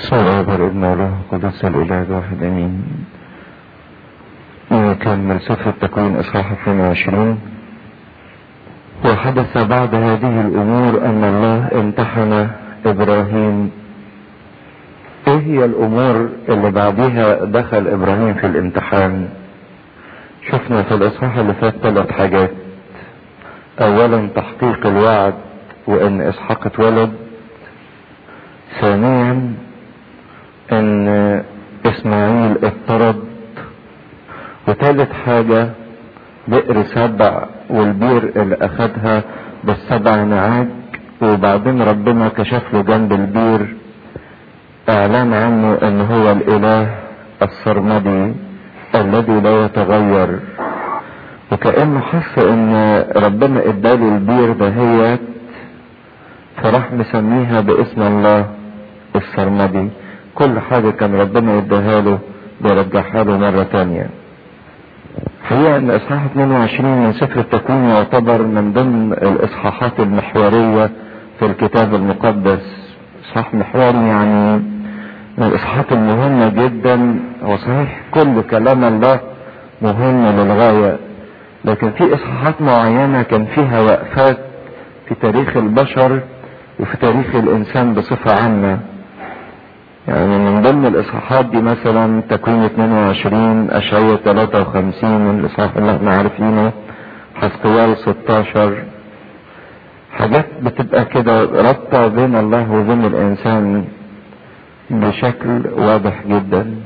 بسم الله والابن والروح القدس الاله الواحد امين نكمل سفر التكوين اصحاح 22 وحدث بعد هذه الامور ان الله امتحن ابراهيم ايه هي الامور اللي بعدها دخل ابراهيم في الامتحان شفنا في الاصحاح اللي فات ثلاث حاجات اولا تحقيق الوعد وان اسحاق اتولد ثانيا ان اسماعيل اضطرد وثالث حاجة بئر سبع والبير اللي اخدها بالسبع نعاج وبعدين ربنا كشف له جنب البير اعلان عنه ان هو الاله السرمدي الذي لا يتغير وكأنه حس ان ربنا اداله البير دهيت فراح مسميها باسم الله السرمدي كل حاجة كان ربنا يديها له بيرجعها له مرة تانية حقيقة ان اصحاح 22 من سفر التكوين يعتبر من ضمن الاصحاحات المحورية في الكتاب المقدس اصحاح محوري يعني من الاصحاحات المهمة جدا هو صحيح كل كلام الله مهم للغاية لكن في اصحاحات معينة كان فيها وقفات في تاريخ البشر وفي تاريخ الانسان بصفة عامة يعني من ضمن الاصحاحات دي مثلا تكوين 22 اشعية 53 الاصحاح اللي احنا عارفينه حسقيال 16 حاجات بتبقى كده رابطة بين الله وبين الانسان بشكل واضح جدا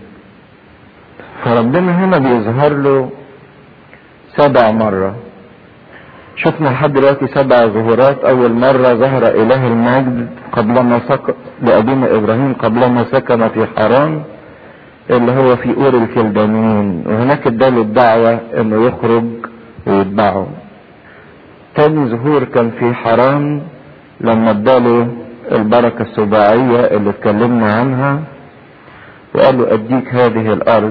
فربنا هنا بيظهر له سبع مرة شفنا لحد دلوقتي سبع ظهورات اول مرة ظهر اله المجد قبلما سكن لابينا ابراهيم قبلما سكن في حران اللي هو في اور الكلدانيين وهناك اداله الدعوة انه يخرج ويتبعه تاني ظهور كان في حران لما اداله البركة السباعية اللي اتكلمنا عنها وقال له اديك هذه الارض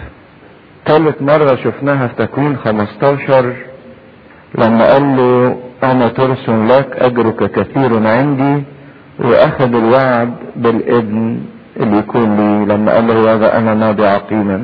ثالث مرة شفناها في تكوين 15 لما قال له انا ترس لك اجرك كثير عندي واخذ الوعد بالابن اللي يكون لي لما قال له هذا انا نادي عقيما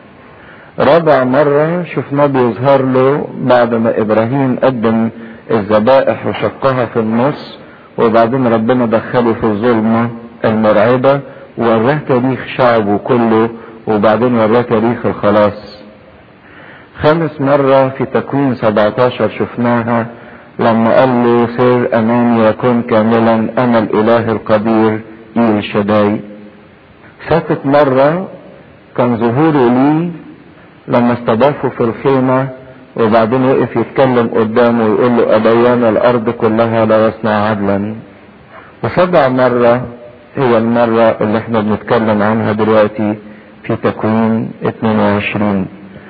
رابع مرة شفناه بيظهر له بعد ما ابراهيم قدم الذبائح وشقها في النص وبعدين ربنا دخله في الظلمة المرعبة وراه تاريخ شعبه كله وبعدين وراه تاريخ الخلاص خامس مرة في تكوين 17 شفناها لما قال له سر امامي يكون كاملا انا الاله القدير ايل شداي سادس مرة كان ظهوره لي لما استضافه في الخيمة وبعدين وقف يتكلم قدامه ويقول له اديان الارض كلها لا يصنع عدلا وسبع مرة هي المرة اللي احنا بنتكلم عنها دلوقتي في تكوين 22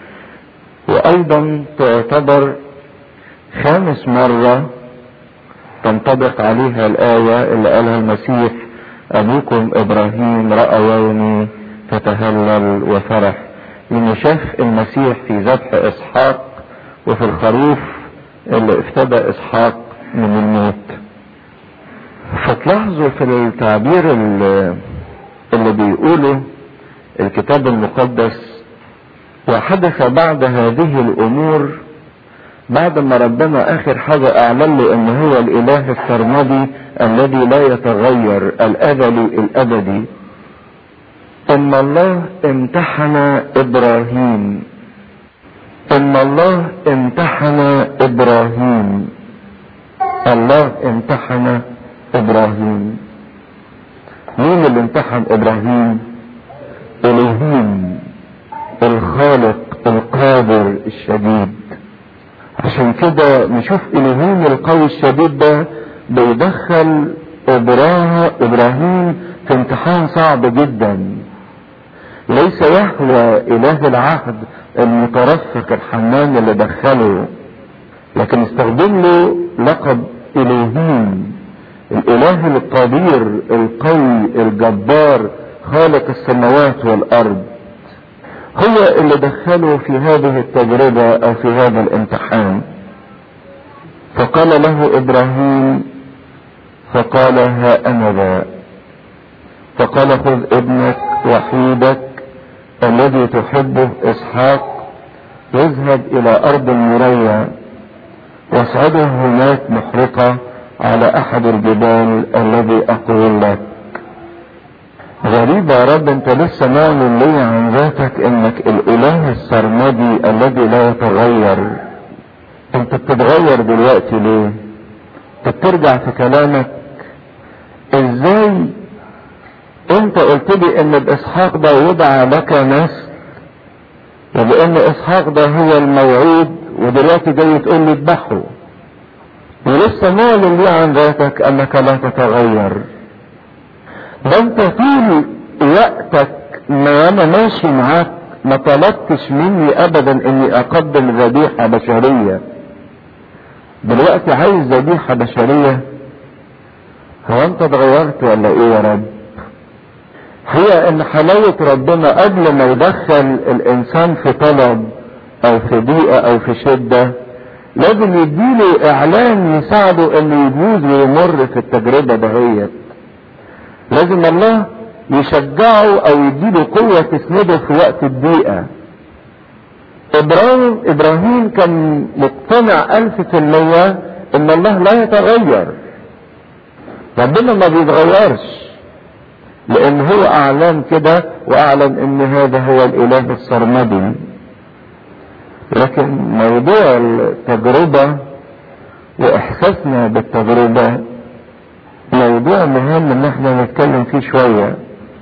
وايضا تعتبر خامس مرة تنطبق عليها الآية اللي قالها المسيح أبوكم إبراهيم رأى يومي فتهلل وفرح لأنه شاف المسيح في ذبح إسحاق وفي الخروف اللي افتدى إسحاق من الموت فتلاحظوا في التعبير اللي, اللي بيقوله الكتاب المقدس وحدث بعد هذه الامور بعد ما ربنا اخر حاجة اعلن له ان هو الاله السرمدي الذي لا يتغير الازلي الابدي ان الله امتحن ابراهيم ان الله امتحن ابراهيم الله امتحن ابراهيم مين اللي امتحن ابراهيم الهيم الخالق القادر الشديد عشان كده نشوف الهيم القوي الشديد ده بيدخل ابراهيم في امتحان صعب جدا ليس يهوى اله العهد المترفق الحنان اللي دخله لكن استخدم له لقب الهيم الاله القدير القوي الجبار خالق السماوات والارض هو اللي دخله في هذه التجربة او في هذا الامتحان فقال له ابراهيم فقال ها انا ذا وقال خذ ابنك وحيدك الذي تحبه اسحاق واذهب الى ارض المريا واصعده هناك محرقة على احد الجبال الذي اقول لك غريب يا رب انت لسه معلن لي عن ذاتك انك الاله السرمدي الذي لا يتغير انت بتتغير دلوقتي ليه انت بترجع في كلامك ازاي انت قلت لي ان باسحاق ده يدعى لك نسل وبان اسحاق ده هو الموعود ودلوقتي جاي تقول لي اذبحه ولسه معلن لي عن ذاتك انك لا تتغير ده انت طول وقتك ما انا ماشي معاك ما طلبتش مني ابدا اني اقدم ذبيحة بشرية دلوقتي عايز ذبيحة بشرية هو انت اتغيرت ولا ايه يا رب هي ان حلاوة ربنا قبل ما يدخل الانسان في طلب او في ضيقة او في شدة لازم يديله اعلان يساعده انه يجوز ويمر في التجربة دهيت لازم الله يشجعه او يديله قوة تسنده في وقت الضيقة ابراهيم ابراهيم كان مقتنع الف في المية ان الله لا يتغير ربنا ما بيتغيرش لان هو اعلن كده واعلن ان هذا هو الاله السرمدي لكن موضوع التجربة واحساسنا بالتجربة موضوع مهم ان احنا نتكلم فيه شوية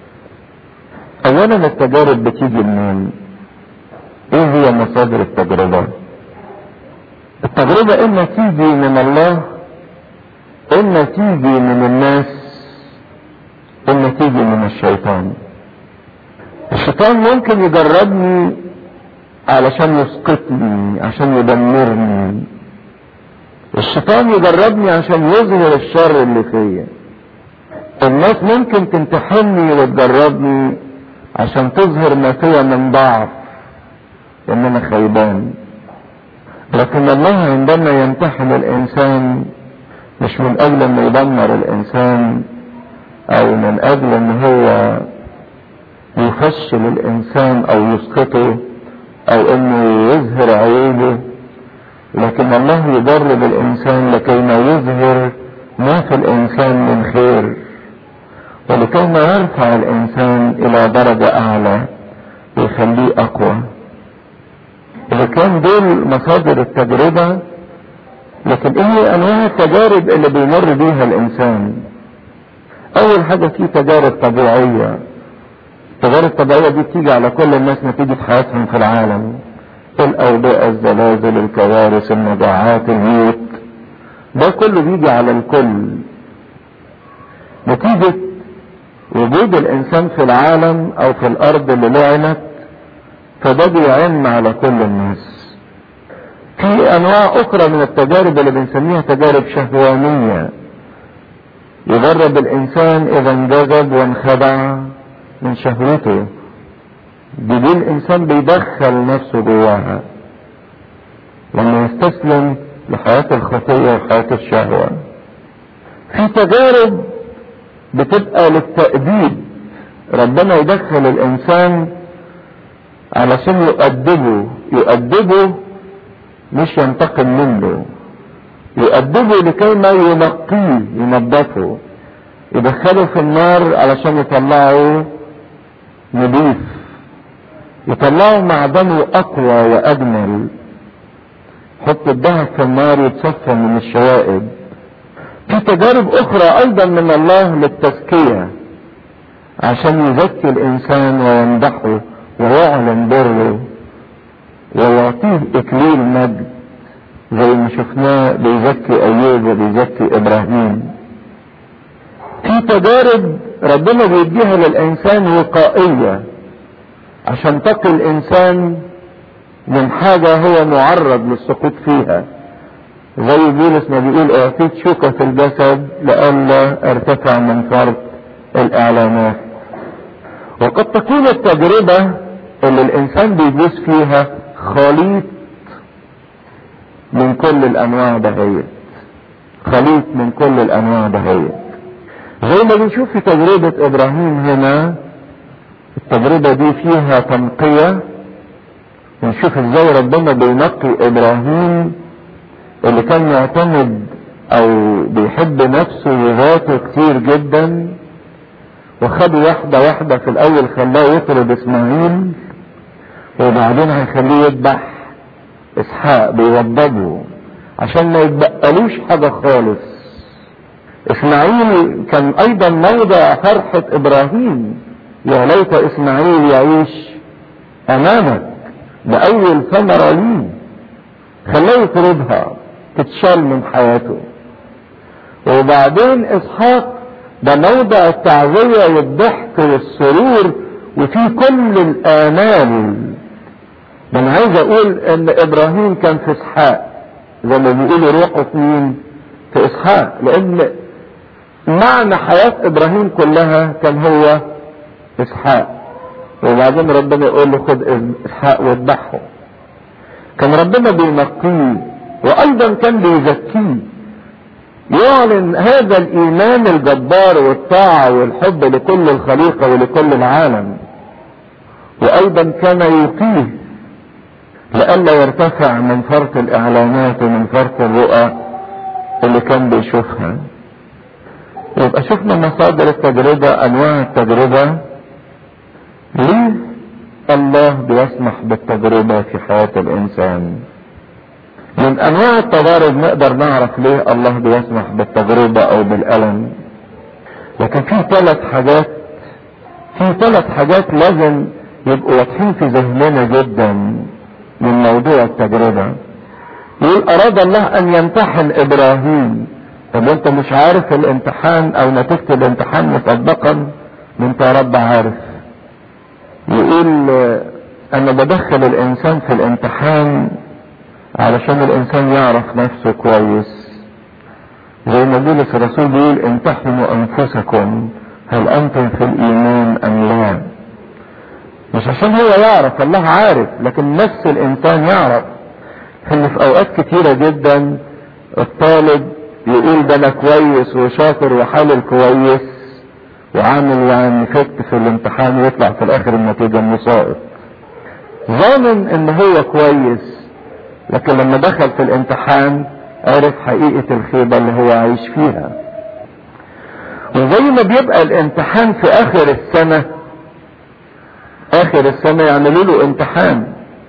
اولا التجارب بتيجي منين ايه هي مصادر التجربة التجربة اما تيجي من الله اما تيجي من الناس اما تيجي من الشيطان الشيطان ممكن يجربني علشان يسقطني عشان يدمرني الشيطان يجربني عشان يظهر الشر اللي فيا الناس ممكن تمتحني وتجربني عشان تظهر ما فيا من ضعف ان انا خيبان لكن الله عندما يمتحن الانسان مش من اجل انه يدمر الانسان او من اجل ان هو يفشل الانسان او يسقطه او انه يظهر عيوبه لكن الله يجرب الانسان لكي ما يظهر ما في الانسان من خير ولكي ما يرفع الانسان الى درجة اعلى ويخليه اقوى اذا كان دول مصادر التجربة لكن ايه انواع التجارب اللي بيمر بيها الانسان اول حاجة في تجارب طبيعية التجارب الطبيعية دي بتيجي على كل الناس نتيجة حياتهم في العالم الاوبئة الزلازل الكوارث المجاعات الموت ده كله بيجي على الكل نتيجة وجود الانسان في العالم او في الارض اللي لعنت فده بيعم على كل الناس في انواع اخرى من التجارب اللي بنسميها تجارب شهوانية يجرب الانسان اذا انجذب وانخدع من شهوته دي, دي الانسان بيدخل نفسه جواها لما يستسلم لحياة الخطية وحياة الشهوة في تجارب بتبقى للتأديب ربنا يدخل الانسان علشان يؤدبه يؤدبه مش ينتقم منه يؤدبه لكي ما ينقيه ينظفه يدخله في النار علشان يطلعه نضيف يطلعه معدنه اقوى واجمل حط الذهب في النار يتصفى من الشوائب في تجارب اخرى ايضا من الله للتزكية عشان يزكي الانسان ويمدحه ويعلن بره ويعطيه اكليل مجد زي ما شفناه بيزكي ايوب وبيزكي ابراهيم في تجارب ربنا بيديها للانسان وقائية عشان تقي الانسان من حاجة هو معرض للسقوط فيها زي بولس ما بيقول اعطيت شوكة في الجسد لئلا ارتفع من فرط الاعلانات وقد تكون التجربة اللي الانسان بيجوز فيها خليط من كل الانواع دهيت خليط من كل الانواع دهيت زي ما بنشوف في تجربة ابراهيم هنا التجربة دي فيها تنقية ونشوف ازاي ربنا بينقي ابراهيم اللي كان معتمد او بيحب نفسه وذاته كتير جدا وخد واحدة واحدة في الاول خلاه يطرد اسماعيل وبعدين هيخليه يذبح اسحاق بيوضبه عشان ما يتبقلوش حاجة خالص اسماعيل كان ايضا موضع فرحة ابراهيم يا ليت اسماعيل يعيش امامك باول ثمرة ليه خلاه يطردها تتشال من حياته وبعدين اسحاق ده موضع التعزية والضحك والسرور وفي كل الامال ده انا عايز اقول ان ابراهيم كان في اسحاق زي ما بيقولوا روحه في مين في اسحاق لان معنى حياة ابراهيم كلها كان هو اسحاق وبعدين ربنا يقول له خد اسحاق واذبحه كان ربنا بينقيه وايضا كان بيزكيه يعلن هذا الايمان الجبار والطاعة والحب لكل الخليقة ولكل العالم وايضا كان يقيه لئلا يرتفع من فرط الاعلانات ومن فرط الرؤى اللي كان بيشوفها يبقى شفنا مصادر التجربة انواع التجربة ليه الله بيسمح بالتجربة في حياة الانسان من انواع التجارب نقدر نعرف ليه الله بيسمح بالتجربة او بالالم لكن في ثلاث حاجات في ثلاث حاجات لازم يبقوا واضحين في ذهننا جدا من موضوع التجربة يقول اراد الله ان يمتحن ابراهيم طب انت مش عارف الامتحان او نتيجة الامتحان مسبقا ما انت يا رب عارف يقول انا بدخل الانسان في الامتحان علشان الانسان يعرف نفسه كويس زي ما بولس الرسول بيقول امتحنوا انفسكم هل انتم في الايمان ام لا مش عشان هو يعرف الله عارف لكن نفس الانسان يعرف ان في اوقات كتيرة جدا الطالب يقول ده انا كويس وشاطر وحالل كويس وعامل يعني فت في الامتحان ويطلع في الاخر النتيجة انه ساقط ظانن ان هو كويس لكن لما دخل في الامتحان عرف حقيقة الخيبة اللي هو عايش فيها وزي ما بيبقى الامتحان في اخر السنة اخر السنة يعملوا له امتحان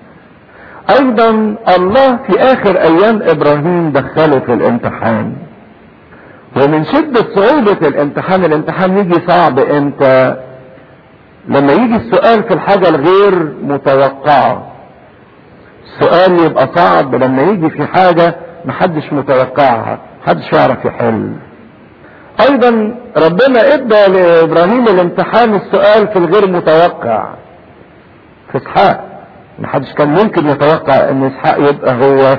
ايضا الله في اخر ايام ابراهيم دخله في الامتحان ومن شدة صعوبة الامتحان الامتحان يجي صعب امتى لما يجي السؤال في الحاجة الغير متوقعة السؤال يبقى صعب لما يجي في حاجة محدش متوقعها محدش يعرف يحل ايضا ربنا ادى لابراهيم الامتحان السؤال في الغير متوقع في اسحاق محدش كان ممكن يتوقع ان اسحاق يبقى هو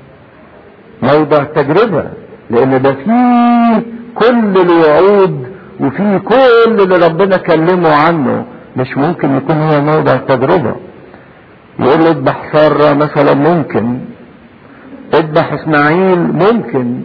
موضع تجربة لان ده فيه كل الوعود وفيه كل اللي ربنا كلمه عنه مش ممكن يكون هو موضع تجربة يقول له اذبح سارة مثلا ممكن اذبح اسماعيل ممكن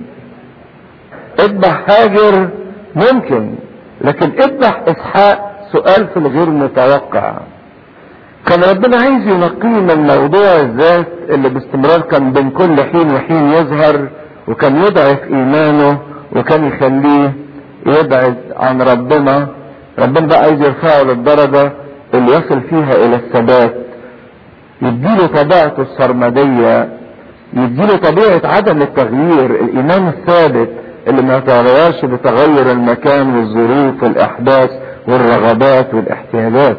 اذبح هاجر ممكن لكن اذبح اسحاق سؤال في الغير متوقع كان ربنا عايز ينقيه من موضوع الذات اللي باستمرار كان بين كل حين وحين يظهر وكان يضعف ايمانه وكان يخليه يبعد عن ربنا ربنا بقى عايز يرفعه للدرجة اللي يصل فيها الى الثبات يديله طبيعته السرمدية يديله طبيعة عدم التغيير الايمان الثابت اللي ما يتغيرش بتغير المكان والظروف والاحداث والرغبات والاحتياجات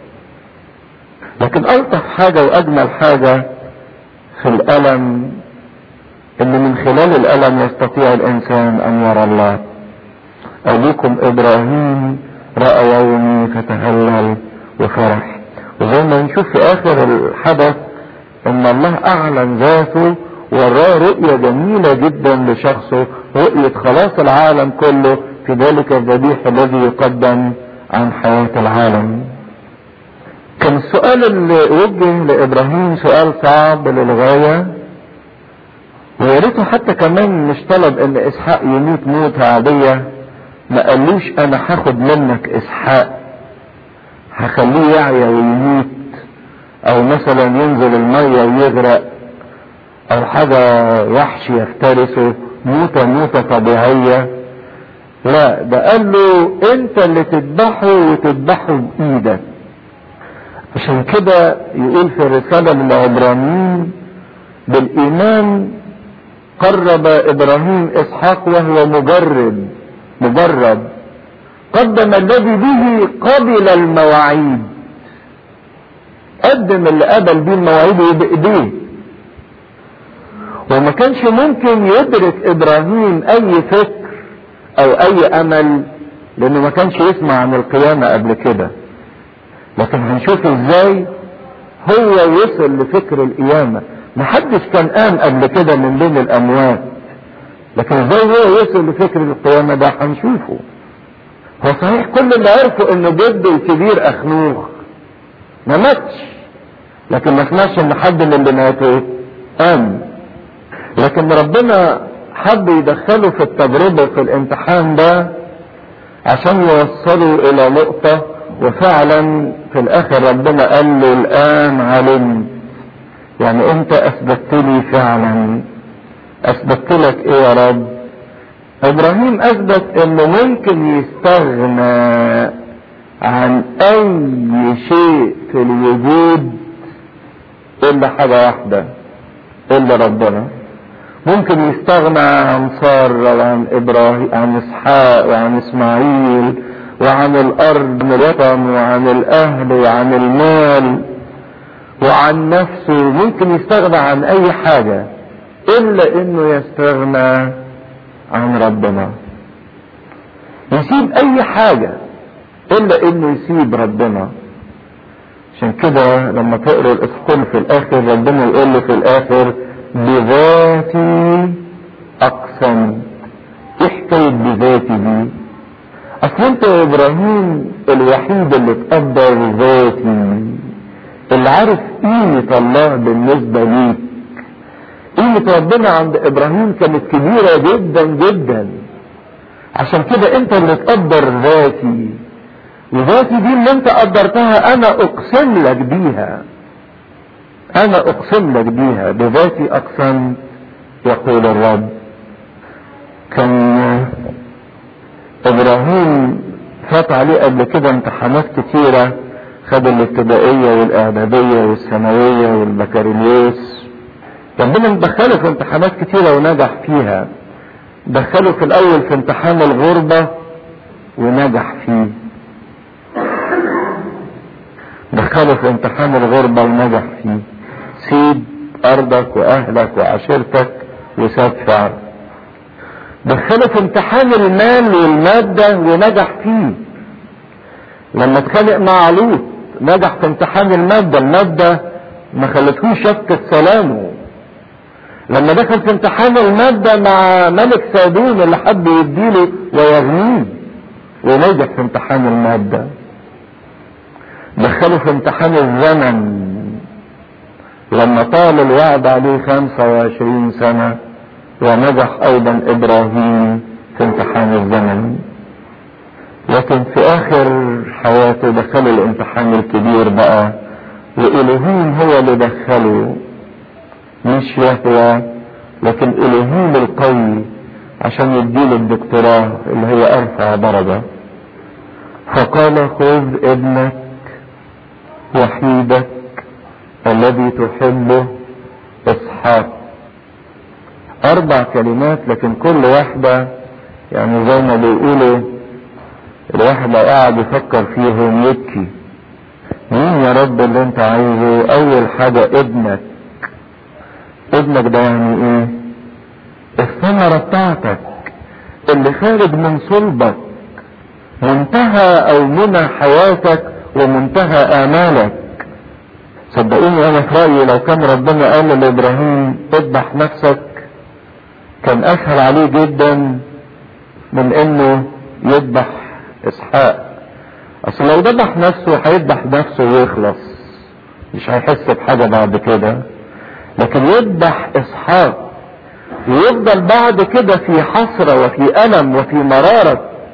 لكن الطف حاجة واجمل حاجة في الالم ان من خلال الالم يستطيع الانسان ان يرى الله ابوكم ابراهيم رأى يومي فتهلل وفرح وزي ما نشوف في اخر الحدث ان الله اعلن ذاته وراه رؤية جميلة جدا لشخصه رؤية خلاص العالم كله في ذلك الذبيح الذي يقدم عن حياة العالم كان السؤال اللي وجه لابراهيم سؤال صعب للغاية ويا ريته حتى كمان مش طلب ان اسحاق يموت موتة عادية ما قالوش انا هاخد منك اسحاق هخليه يعيا ويموت او مثلا ينزل المية ويغرق او حاجة وحش يفترسه موتة موتة طبيعية لا ده قال له انت اللي تذبحه وتذبحه بايدك عشان كده يقول في الرسالة للعبرانيين بالايمان قرب ابراهيم اسحاق وهو مجرد مجرد قدم الذي به قبل المواعيد قدم اللي قبل بيه المواعيد بايديه وما كانش ممكن يدرك ابراهيم اي فكر او اي امل لانه ما كانش يسمع عن القيامة قبل كده لكن هنشوف ازاي هو وصل لفكر القيامة محدش كان قام قبل كده من بين الاموات لكن ازاي هو وصل لفكر القيامة ده هنشوفه هو صحيح كل اللي عرفه انه جده الكبير اخنوخ ما ماتش لكن ما سمعش ان حد من اللي ماتوا قام لكن ربنا حب يدخله في التجربة في الامتحان ده عشان يوصله الى نقطة وفعلا في الاخر ربنا قال له الان علمت يعني انت اثبتت لي فعلا اثبتت لك ايه يا رب ابراهيم اثبت انه ممكن يستغنى عن اي شيء في الوجود الا حاجة واحدة الا ربنا ممكن يستغنى عن سارة وعن ابراهيم عن اسحاق وعن اسماعيل وعن الارض وعن الوطن وعن الاهل وعن المال وعن نفسه ممكن يستغنى عن اي حاجة الا انه يستغنى عن ربنا يسيب اي حاجة الا انه يسيب ربنا عشان كده لما تقرا الاذكار في الاخر ربنا يقول له في الاخر بذاتي اقسم ايه حكايه بذاتي دي اصل انت يا ابراهيم الوحيد اللي تقدر ذاتي اللي عارف قيمة الله بالنسبة ليك قيمة ربنا عند ابراهيم كانت كبيرة جدا جدا عشان كده انت اللي تقدر ذاتي وذاتي دي اللي انت قدرتها انا اقسم لك بيها انا اقسم لك بيها بذاتي اقسمت يقول الرب كان ابراهيم فات عليه قبل كده امتحانات كتيرة خد الابتدائية والاعدادية والثانوية والبكالوريوس ربنا مدخله في امتحانات كتيرة ونجح فيها دخله في الاول في امتحان الغربة ونجح فيه دخله في امتحان الغربة ونجح فيه سيب ارضك واهلك وعشيرتك وساب فعل دخله في امتحان المال والمادة ونجح فيه لما اتخانق مع لوط نجح في امتحان المادة المادة ما خلتهوش شفكة سلامه لما دخل في امتحان المادة مع ملك سادون اللي حب يديله ويغنيه ونجح في امتحان المادة دخله في امتحان الزمن لما طال الوعد عليه خمسة وعشرين سنة ونجح ايضا ابراهيم في امتحان الزمن لكن في اخر حياته دخله الامتحان الكبير بقى والهيم هو اللي دخله مش يهوى لكن الهيم القوي عشان يديله الدكتوراه اللي هي ارفع درجة فقال خذ ابنك وحيدك الذي تحبه اسحاق اربع كلمات لكن كل واحدة يعني زي ما بيقولوا الواحد لو قاعد يفكر فيهم يبكي مين يا رب اللي انت عايزه اول حاجة ابنك ابنك ده يعني ايه الثمرة بتاعتك اللي خارج من صلبك منتهى او منى حياتك ومنتهى امالك صدقوني انا في رايي لو كان ربنا قال لابراهيم اذبح نفسك كان اسهل عليه جدا من انه يذبح اسحاق اصل لو ذبح نفسه هيذبح نفسه ويخلص مش هيحس بحاجة بعد كده لكن يذبح اسحاق ويفضل بعد كده في حسرة وفي ألم وفي مرارة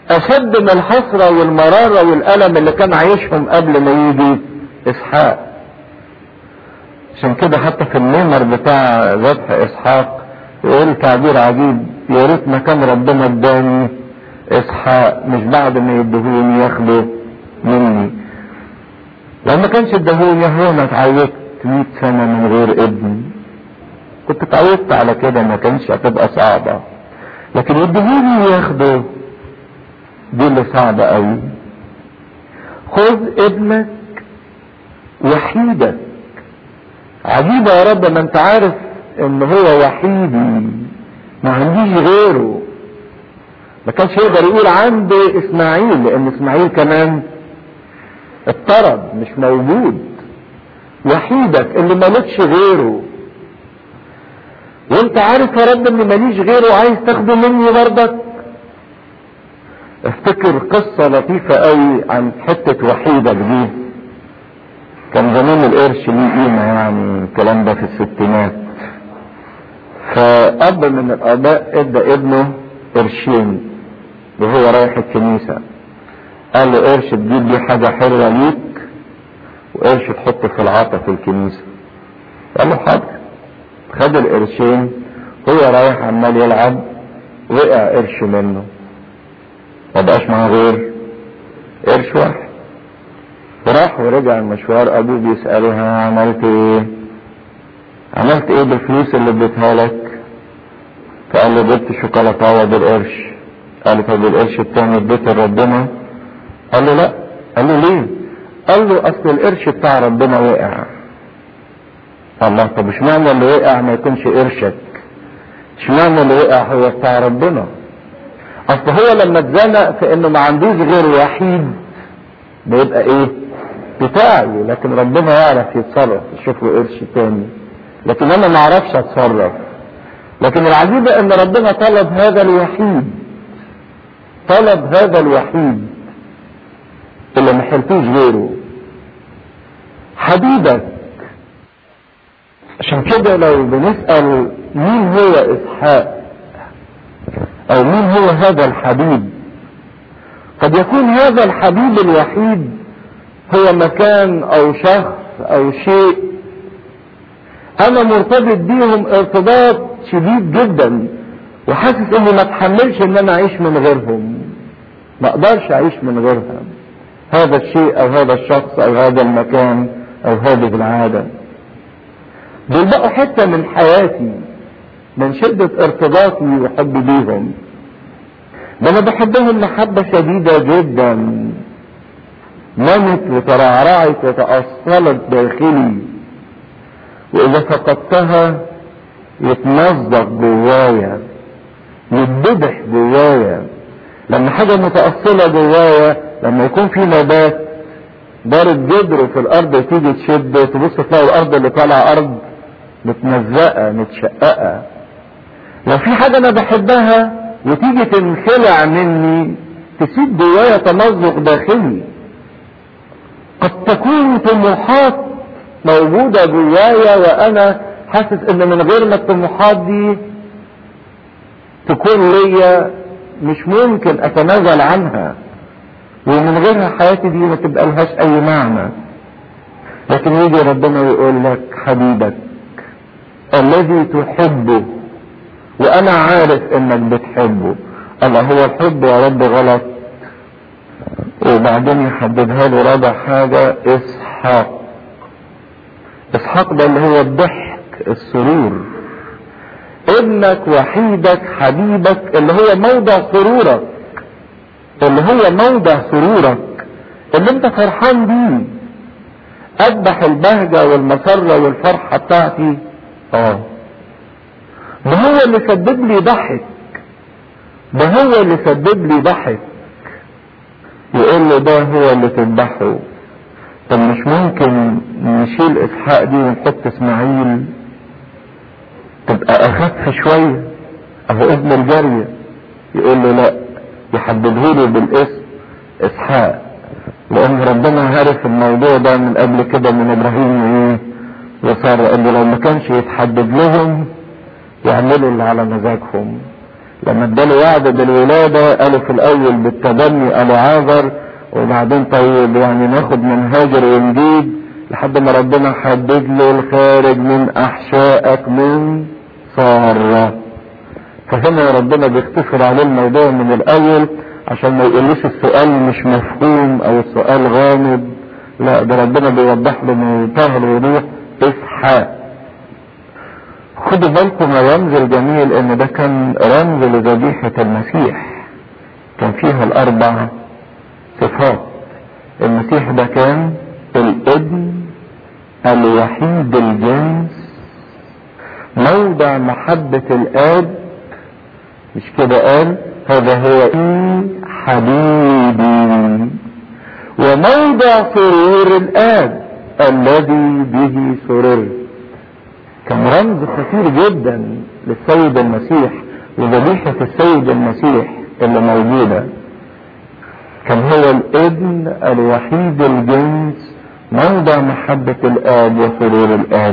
اشد من الحسرة والمرارة والالم اللي كان عايشهم قبل ما يجي اسحاق عشان كده حتى في النمر بتاع ذبح اسحاق يقول تعبير عجيب يا ريت ما كان ربنا اداني اسحاق مش بعد ما يدهوني ياخده مني لو ما كانش ادهوني هو انا اتعودت 100 سنه من غير ابن كنت اتعودت على كده ما كانش هتبقى صعبه لكن يدهوني وياخده دي اللي صعبه قوي خذ ابنك وحيدك عجيبة يا رب ما انت عارف ان هو وحيدي ما عنديش غيره ما كانش يقدر يقول عندي اسماعيل لان اسماعيل كمان اضطرب مش موجود وحيدك اللي مالكش غيره وانت عارف يا رب ان ماليش غيره عايز تاخده مني برضك افتكر قصة لطيفة قوي عن حتة وحيدك دي كان زمان القرش ليه قيمة يعني الكلام ده في الستينات فأب من الآباء ادى ابنه قرشين وهو رايح الكنيسة قال له قرش تجيب لي حاجة حلوة ليك وقرش تحطه في العطا في الكنيسة قال له حاضر خد القرشين هو رايح عمال يلعب وقع قرش منه ما بقاش معاه غير قرش واحد وراح ورجع المشوار ابوه بيسأله عملت ايه عملت ايه بالفلوس اللي اديتها لك فقال له جبت شوكولاتة بالقرش قال له طب القرش التاني اديته لربنا قال له لا قال له ليه قال له اصل القرش بتاع ربنا وقع الله طب اشمعنى اللي وقع ما يكونش قرشك اشمعنى اللي وقع هو بتاع ربنا اصل هو لما اتزنق في انه ما عندوش غير وحيد بيبقى ايه بتاعي لكن ربنا يعرف يتصرف يشوف له قرش تاني لكن انا ما اعرفش اتصرف لكن العجيبة ان ربنا طلب هذا الوحيد طلب هذا الوحيد اللي ما حلتوش غيره حبيبك عشان كده لو بنسأل مين هو اسحاق او مين هو هذا الحبيب قد يكون هذا الحبيب الوحيد هو مكان او شخص او شيء انا مرتبط بيهم ارتباط شديد جدا وحاسس اني ما اتحملش ان انا اعيش من غيرهم ما اقدرش اعيش من غيرها هذا الشيء او هذا الشخص او هذا المكان او هذه العادة دول بقوا حتة من حياتي من شدة ارتباطي وحبي بيهم ده انا بحبهم محبة شديدة جدا نمت وترعرعت وتأصلت داخلي واذا فقدتها يتمزق جوايا يتذبح جوايا لما حاجة متأصلة جوايا لما يكون في نبات ضارب جدره في الارض وتيجي تشد تبص تلاقي الارض اللي طالعه ارض متمزقه متشققه لو في حاجه انا بحبها وتيجي تنخلع مني تسيب جوايا تمزق داخلي قد تكون طموحات موجودة جوايا وانا حاسس ان من غير ما الطموحات دي تكون ليا مش ممكن اتنازل عنها ومن غيرها حياتي دي ما تبقى لهاش اي معنى لكن يجي ربنا ويقول لك حبيبك الذي تحبه وانا عارف انك بتحبه الله هو الحب يا رب غلط وبعدين يحددها له رابع حاجة اسحاق اسحاق ده اللي هو الضحك السرور ابنك وحيدك حبيبك اللي هو موضع سرورك اللي هو موضع سرورك اللي انت فرحان بيه اذبح البهجة والمسرة والفرحة بتاعتي اه ده هو اللي سبب لي ضحك ده هو اللي سبب لي ضحك يقول له ده هو اللي تذبحه طب مش ممكن نشيل اسحاق دي ونحط اسماعيل تبقى اخف شوية اهو ابن الجارية يقول له لا يحدده له بالاسم اسحاق لان ربنا عارف الموضوع ده من قبل كده من ابراهيم وايه وساره قال له لو ما كانش يتحدد لهم يعملوا اللي على مزاجهم لما اداله وعد بالولادة قالوا في الاول بالتبني قالوا عاذر وبعدين طيب يعني ناخد من هاجر ونجيب لحد ما ربنا حدد له الخارج من احشائك من سارة فهنا ربنا بيختصر عليه الموضوع من الاول عشان ما يقولوش السؤال مش مفهوم او السؤال غامض لا ده ربنا بيوضح له بمنتهى الوضوح اسحاق خدوا بالكم الرمز الجميل ان ده كان رمز لذبيحة المسيح كان فيها الاربع صفات المسيح ده كان الابن الوحيد الجنس موضع محبة الاب مش كده قال هذا هو حبيبي وموضع سرور الاب الذي به سررت كان رمز خطير جدا للسيد المسيح وذبيحة السيد المسيح اللي موجودة كان هو الابن الوحيد الجنس موضع محبة الاب وسرور الاب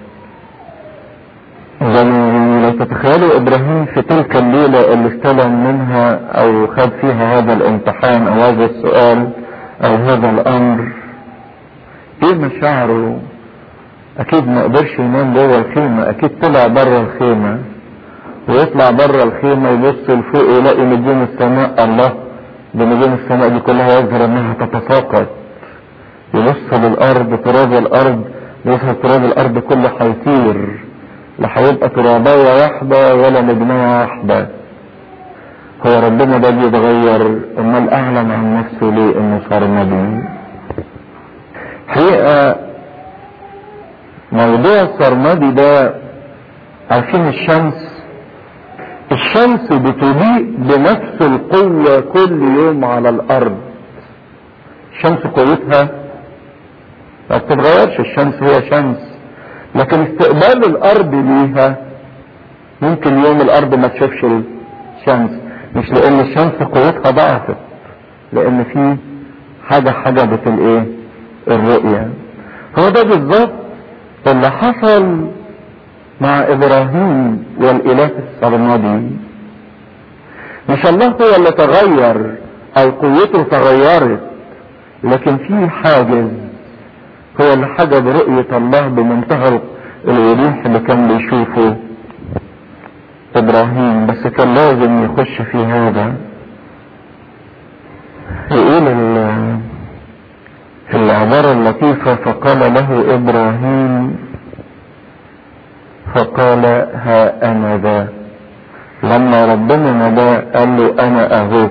لو تتخيلوا ابراهيم في تلك الليلة اللي استلم منها او خد فيها هذا الامتحان او هذا السؤال او هذا الامر ايه مشاعره اكيد ما قدرش ينام جوه الخيمة اكيد طلع بره الخيمة ويطلع بره الخيمة يبص لفوق يلاقي نجوم السماء الله دي نجوم السماء دي كلها يظهر انها تتساقط يبص للارض تراب الارض يظهر تراب الارض كله هيطير لا هيبقى ترابية واحدة ولا نجمية واحدة هو ربنا ده بيتغير امال اعلن عن نفسه ليه انه صار نبي حقيقة موضوع السرمدي ده عارفين الشمس الشمس بتضيء بنفس القوة كل يوم على الارض الشمس قوتها ما بتتغيرش الشمس هي شمس لكن استقبال الارض ليها ممكن يوم الارض ما تشوفش الشمس مش لان الشمس قوتها ضعفت لان في حاجة حجبت الايه الرؤية هو ده بالظبط اللي حصل مع ابراهيم والاله السرمدي مش الله هو اللي تغير او قوته تغيرت لكن في حاجز هو اللي حجب رؤية الله بمنتهى الوضوح اللي كان بيشوفه ابراهيم بس كان لازم يخش في هذا يقول في العبارة اللطيفة فقال له ابراهيم فقال ها انا ذا لما ربنا نداه قال له انا اهو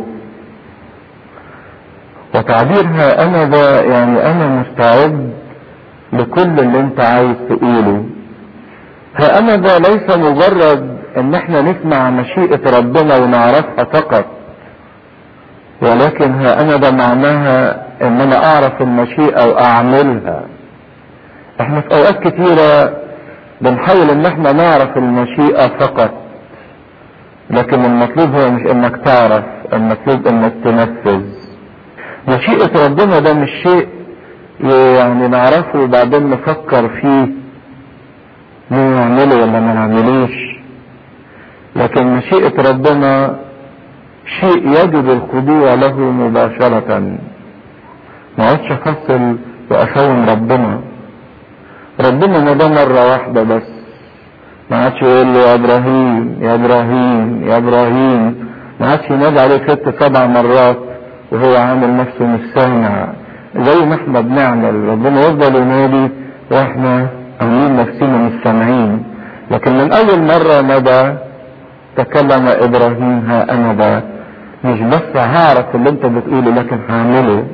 وتعبير ها انا ذا يعني انا مستعد لكل اللي انت عايز تقوله ها انا ذا ليس مجرد ان احنا نسمع مشيئة ربنا ونعرفها فقط ولكن ها انا ده معناها ان انا اعرف المشيئة واعملها احنا في اوقات كتيرة بنحاول ان احنا نعرف المشيئة فقط لكن المطلوب هو مش انك تعرف المطلوب انك تنفذ مشيئة ربنا ده مش شيء يعني نعرفه وبعدين نفكر فيه نعمله ولا ما نعملوش لكن مشيئة ربنا شيء يجب الخضوع له مباشرة ما عادش افصل واشاوم ربنا ربنا ما ده مرة واحدة بس ما عادش يقول له يا ابراهيم يا ابراهيم يا ابراهيم ما عادش ينادي عليه ست سبع مرات وهو عامل نفسه مش سامع زي ما احنا بنعمل ربنا يفضل ينادي واحنا عاملين نفسنا مش سامعين لكن من اول مرة ندى تكلم ابراهيم ها انا ذا مش بس هعرف اللي انت بتقوله لكن هعمله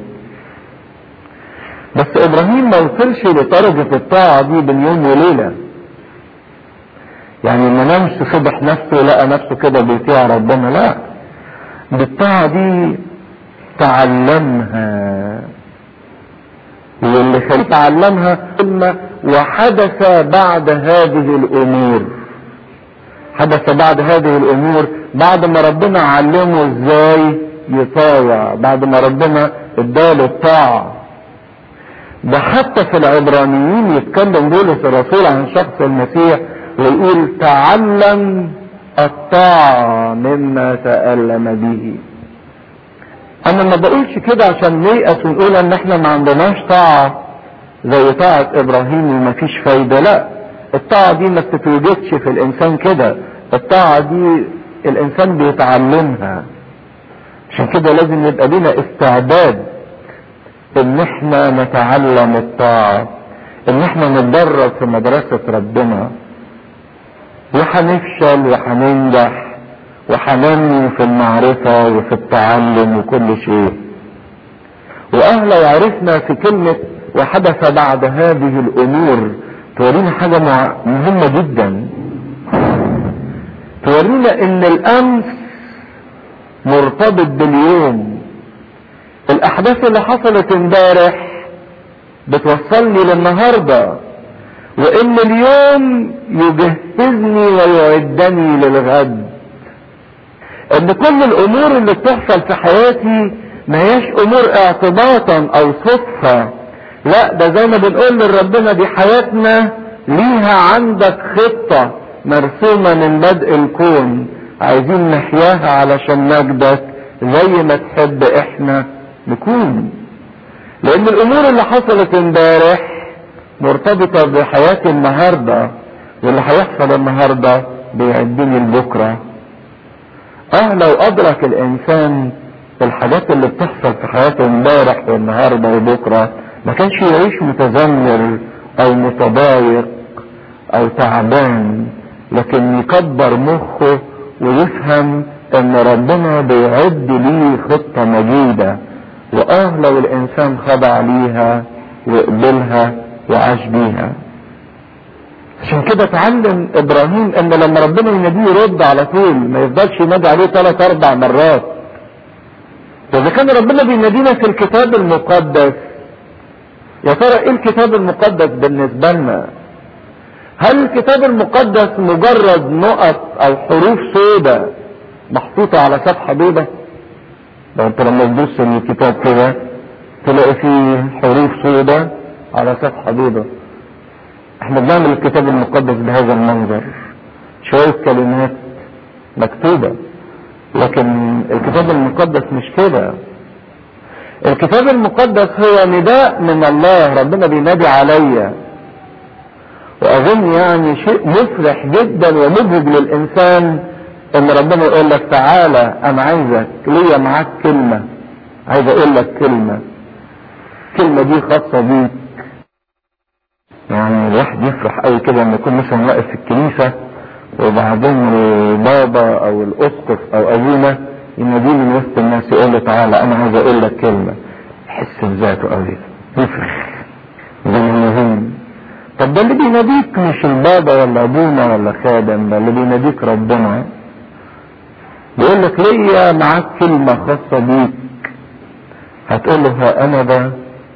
بس ابراهيم ما وصلش لدرجة الطاعة دي بين يوم وليلة يعني ما نامش صبح نفسه لقى نفسه كده بيطيع ربنا لا بالطاعة دي تعلمها واللي خليه تعلمها ثم وحدث بعد هذه الامور حدث بعد هذه الامور بعد ما ربنا علمه ازاي يطاوع بعد ما ربنا اداله الطاعة ده حتى في العبرانيين يتكلم بولس الرسول عن شخص المسيح ويقول تعلم الطاعة مما تألم به انا ما بقولش كده عشان نيأس ونقول ان احنا ما عندناش طاعة زي طاعة ابراهيم وما فيش فايدة لا الطاعة دي ما بتتوجدش في الانسان كده الطاعة دي الانسان بيتعلمها عشان كده لازم يبقى لنا استعداد ان احنا نتعلم الطاعة ان احنا نتدرب في مدرسة ربنا وهنفشل وهننجح وهننمو في المعرفة وفي التعلم وكل شيء واه لو عرفنا في كلمة وحدث بعد هذه الامور تورينا حاجة مهمة جدا تورينا ان الامس مرتبط باليوم الاحداث اللي حصلت امبارح بتوصلني للنهارده وان اليوم يجهزني ويعدني للغد ان كل الامور اللي بتحصل في حياتي ما هياش امور اعتباطا او صدفة لا ده زي ما بنقول لربنا دي حياتنا ليها عندك خطة مرسومة من بدء الكون عايزين نحياها علشان مجدك زي ما تحب احنا نكون لان الامور اللي حصلت امبارح مرتبطة بحياة النهاردة واللي هيحصل النهاردة بيعدني لبكرة اه لو ادرك الانسان الحاجات اللي بتحصل في حياته امبارح والنهاردة وبكرة ما كانش يعيش متذمر او متضايق او تعبان لكن يكبر مخه ويفهم ان ربنا بيعد ليه خطة مجيدة واه لو الانسان خضع ليها وقبلها وعاش بيها عشان كده اتعلم ابراهيم ان لما ربنا يناديه يرد على طول ما يفضلش ينادي عليه ثلاث اربع مرات واذا كان ربنا بينادينا في الكتاب المقدس يا ترى ايه الكتاب المقدس بالنسبه لنا هل الكتاب المقدس مجرد نقط او حروف سوداء محطوطه على صفحه بيضاء لو انت لما تبص الكتاب كده تلاقي فيه حروف سوداء على صفحة بيضاء احنا بنعمل الكتاب المقدس بهذا المنظر شوية كلمات مكتوبة لكن الكتاب المقدس مش كده الكتاب المقدس هو نداء من الله ربنا بينادي عليا واظن يعني شيء مفرح جدا ومبهج للانسان ان ربنا يقول لك تعالى انا عايزك ليا معاك كلمة عايز اقول لك كلمة الكلمة دي خاصة بيك يعني الواحد يفرح قوي كده لما يكون مثلا واقف في الكنيسة وبعدين البابا او الاسقف او ابونا يناديه من وسط الناس يقول له تعالى انا عايز اقول لك كلمة يحس بذاته قوي يفرح زي مهم طب ده اللي بيناديك مش البابا ولا ابونا ولا خادم ده اللي بيناديك ربنا بيقول لك ليا معاك كلمة خاصة بيك هتقول له ها انا ده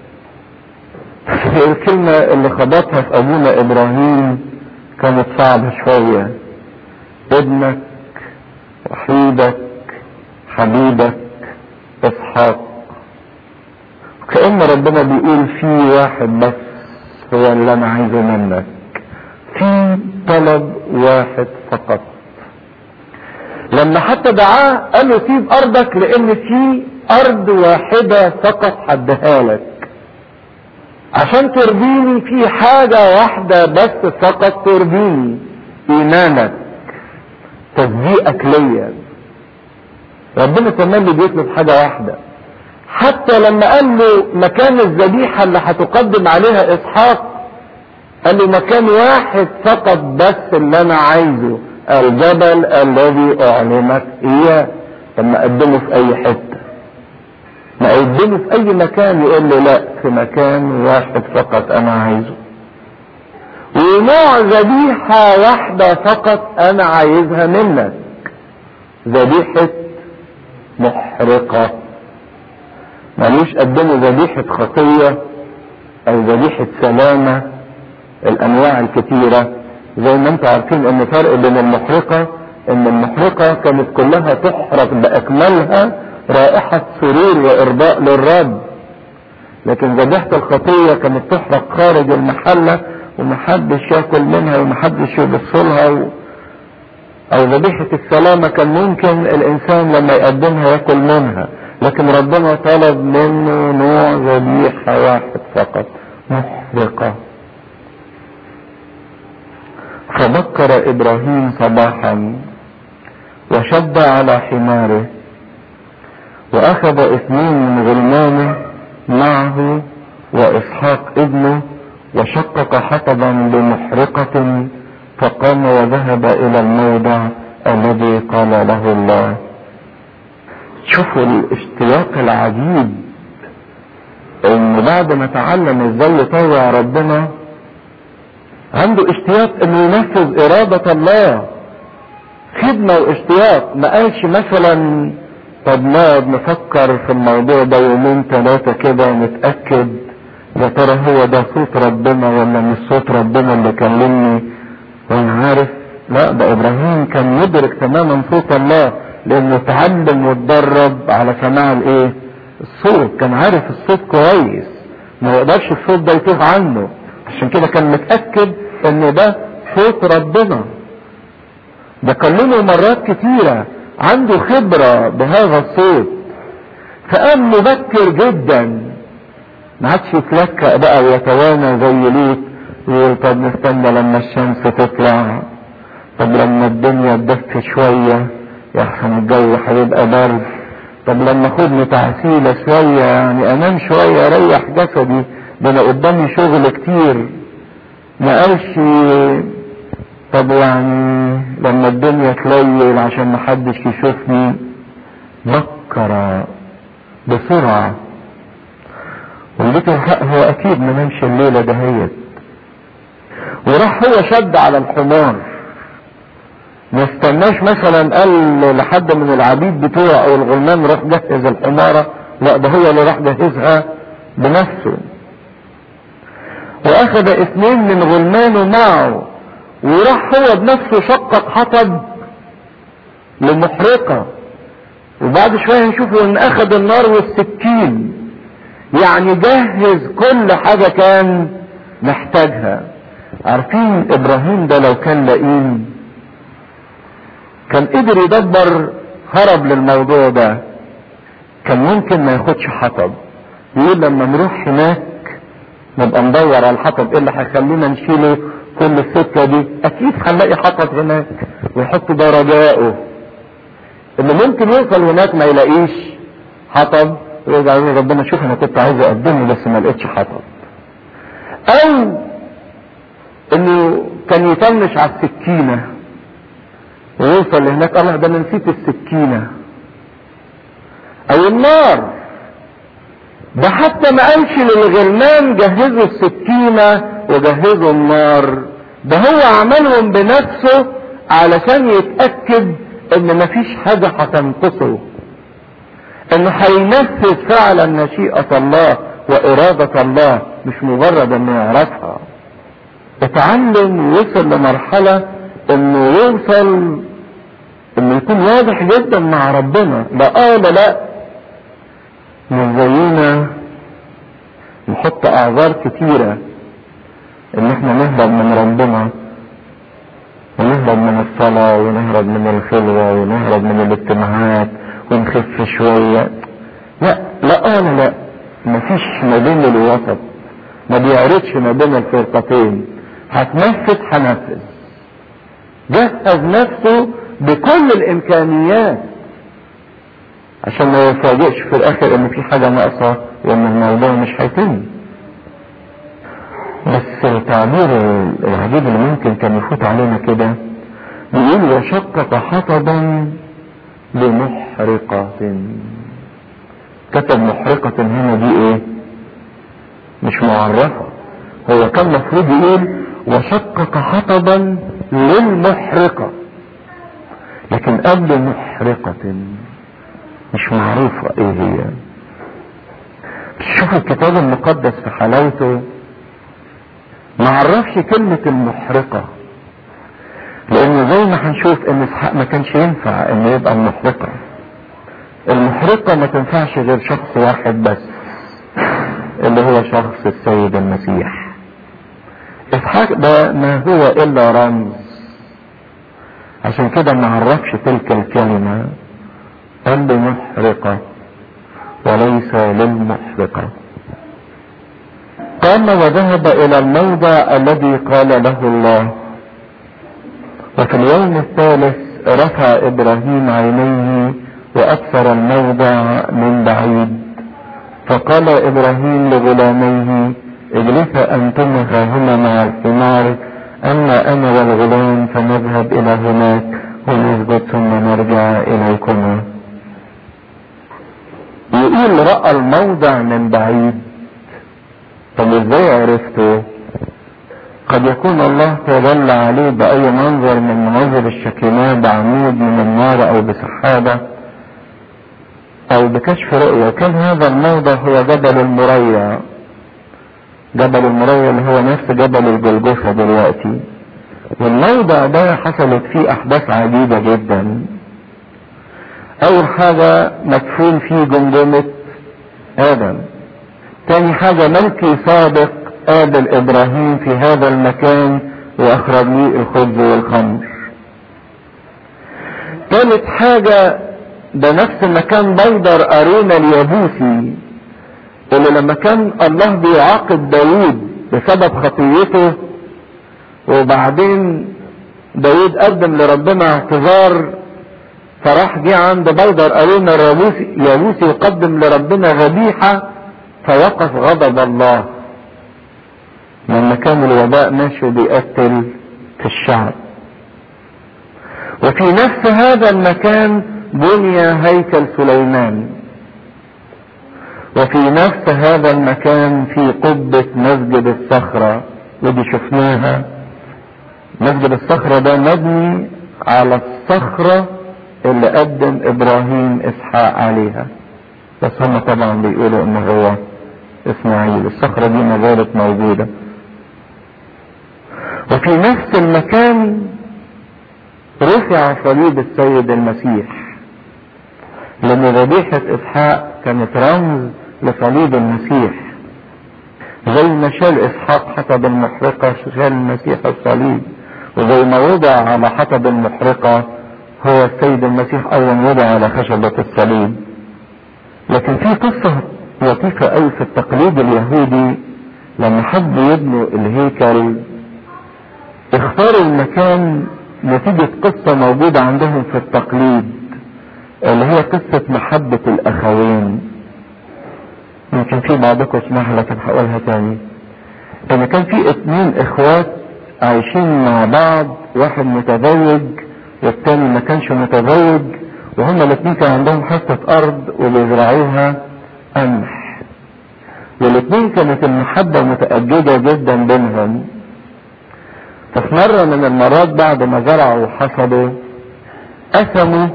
الكلمة اللي خبطها في ابونا ابراهيم كانت صعبة شوية ابنك وحيدك حبيبك اسحاق كأن ربنا بيقول في واحد بس هو اللي انا عايزه منك في طلب واحد فقط لما حتى دعاه قال له سيب ارضك لان في ارض واحدة فقط حدها لك عشان ترضيني في حاجة واحدة بس فقط ترضيني ايمانك تصديقك ليا ربنا كمان بيطلب حاجة واحدة حتى لما قال له مكان الذبيحة اللي هتقدم عليها اسحاق قال له مكان واحد فقط بس اللي انا عايزه الجبل الذي اعلمك اياه طب ما اقدمه في اي حته ما اقدمه في اي مكان يقول له لا في مكان واحد فقط انا عايزه ونوع ذبيحة واحدة فقط انا عايزها منك ذبيحة محرقة ملوش قدمه ذبيحة خطية او ذبيحة سلامة الانواع الكتيرة زي ما انتم عارفين ان فرق بين المحرقة ان المحرقة كانت كلها تحرق باكملها رائحة سرور وارضاء للرب لكن ذبيحة الخطية كانت تحرق خارج المحلة ومحدش ياكل منها ومحدش يبص لها و... او ذبيحة السلامة كان ممكن الانسان لما يقدمها ياكل منها لكن ربنا طلب منه نوع ذبيحة واحد فقط محرقة فبكر ابراهيم صباحا وشد على حماره واخذ اثنين من غلمانه معه واسحاق ابنه وشقق حطبا بمحرقة فقام وذهب الى الموضع الذي قال له الله شوفوا الاشتياق العجيب ان بعد ما تعلم ازاي يطوع ربنا عنده اشتياق انه ينفذ ارادة الله خدمة واشتياق ما قالش مثلا طب نقعد نفكر في الموضوع ده يومين ثلاثة كده ونتأكد يا ترى هو ده صوت ربنا ولا مش صوت ربنا اللي كلمني وانا عارف لا ده ابراهيم كان مدرك تماما صوت الله لانه تعلم واتدرب على سماع الايه الصوت كان عارف الصوت كويس ما يقدرش الصوت ده يتوه عنه عشان كده كان متأكد ان ده صوت ربنا ده كلمه مرات كتيرة عنده خبرة بهذا الصوت فقام مبكر جدا ما عادش يتلكأ بقى ويتوانى زي ليك يقول طب نستنى لما الشمس تطلع طب لما الدنيا تدف شوية يحسن الجو هيبقى برد طب لما خدني تعسيلة شوية يعني انام شوية اريح جسدي ده انا قدامي شغل كتير ما قالش طب يعني لما الدنيا تليل عشان محدش يشوفني بكر بسرعة ولقيت الحق هو اكيد ما نمشي الليلة دهيت وراح هو شد على الحمار ما استناش مثلا قال لحد من العبيد بتوعه او الغلمان راح جهز الحمارة لا ده هو اللي راح جهزها بنفسه واخذ اثنين من غلمانه معه وراح هو بنفسه شقق حطب لمحرقة وبعد شوية نشوفوا ان اخذ النار والسكين يعني جهز كل حاجة كان محتاجها عارفين ابراهيم ده لو كان لئيم كان قدر يدبر هرب للموضوع ده كان ممكن ما ياخدش حطب يقول لما نروح هناك نبقى ندور على الحطب ايه اللي هيخلينا نشيله كل السكه دي اكيد هنلاقي حطب هناك ويحط ده رجائه اللي ممكن يوصل هناك ما يلاقيش حطب ويرجع يقول ربنا شوف انا كنت عايز اقدمه بس ما لقيتش حطب او انه كان يطنش على السكينه ويوصل لهناك الله ده انا نسيت السكينه او النار ده حتى ما قالش للغلمان جهزوا السكينة وجهزوا النار ده هو عملهم بنفسه علشان يتأكد ان مفيش حاجة هتنقصه انه هينفذ فعلا مشيئة الله وارادة الله مش مجرد انه يعرفها اتعلم ووصل لمرحلة انه يوصل انه يكون واضح جدا مع ربنا لا اه لا لا مش زينا نحط اعذار كتيرة ان احنا نهرب من ربنا ونهرب من الصلاة ونهرب من الخلوة ونهرب من الاجتماعات ونخف شوية لا لا اه لا لا مفيش ما بين الوسط ما بيعرضش ما بين الفرقتين هتنفذ هنفذ جهز نفسه بكل الامكانيات عشان ما يفاجئش في الاخر ان في حاجة ناقصة وان الموضوع مش هيتم بس التعبير العجيب اللي ممكن كان يفوت علينا كده بيقول وشقق حطبا بمحرقة كتب محرقة هنا دي ايه مش معرفة هو كان مفروض يقول وشقق حطبا للمحرقة لكن قبل محرقة مش معروفة ايه هي شوفوا الكتاب المقدس في حلاوته ما عرفش كلمة المحرقة لانه زي ما هنشوف ان اسحاق ما كانش ينفع انه يبقى المحرقة المحرقة ما تنفعش غير شخص واحد بس اللي هو شخص السيد المسيح اسحاق ده ما هو الا رمز عشان كده ما عرفش تلك الكلمة قال له محرقة وليس للمحرقة قام وذهب الى الموضع الذي قال له الله وفي اليوم الثالث رفع ابراهيم عينيه وابصر الموضع من بعيد فقال ابراهيم لغلاميه اجلسا انتما هنا مع الحمار اما انا والغلام فنذهب الى هناك ونسجد ثم نرجع اليكما يقول راى الموضع من بعيد طب ازاي عرفته قد يكون الله تدل عليه باي منظر من مناظر الشكيمات بعمود من النار او بسحابه او بكشف رؤية وكان هذا الموضع هو جبل المريا جبل المريا اللي هو نفس جبل الجلجثة دلوقتي والموضع ده حصلت فيه احداث عديدة جدا اول حاجة مدفون فيه جمجمة ادم تاني حاجة ملكي سابق قابل ابراهيم في هذا المكان واخرج لي الخبز والخمر تالت حاجة ده نفس مكان بيدر ارينا اليابوسي اللي لما كان الله بيعاقب داود بسبب خطيته وبعدين داود قدم لربنا اعتذار فراح جه عند بيدر ارينا اليابوسي يابوسي يقدم لربنا ذبيحة فوقف غضب الله لما كان الوباء ماشي بيقتل في الشعب وفي نفس هذا المكان بني هيكل سليمان وفي نفس هذا المكان في قبة مسجد الصخرة ودي شفناها مسجد الصخرة ده مبني على الصخرة اللي قدم ابراهيم اسحاق عليها بس هم طبعا بيقولوا ان هو اسماعيل الصخرة دي ما زالت موجودة وفي نفس المكان رفع صليب السيد المسيح لان ذبيحة اسحاق كانت رمز لصليب المسيح زي ما شال اسحاق حطب المحرقة شال المسيح الصليب وزي ما وضع على حطب المحرقة هو السيد المسيح ايضا وضع على خشبة الصليب لكن في قصة لطيفة قوي في التقليد اليهودي لما حبوا يبنوا الهيكل اختاروا المكان نتيجة قصة موجودة عندهم في التقليد اللي هي قصة محبة الأخوين يمكن في بعضكم سمعها لكن هقولها تاني ان كان في اتنين اخوات عايشين مع بعض واحد متزوج والتاني ما كانش متزوج وهما الاتنين كان عندهم حتة ارض وبيزرعوها قمح والاتنين كانت المحبة متأججة جدا بينهم ففي مرة من المرات بعد ما زرعوا وحصدوا قسموا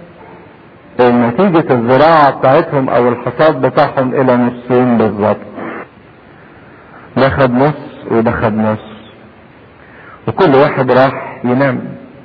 نتيجة الزراعة بتاعتهم او الحصاد بتاعهم الى نصين بالظبط ده خد نص وده خد نص وكل واحد راح ينام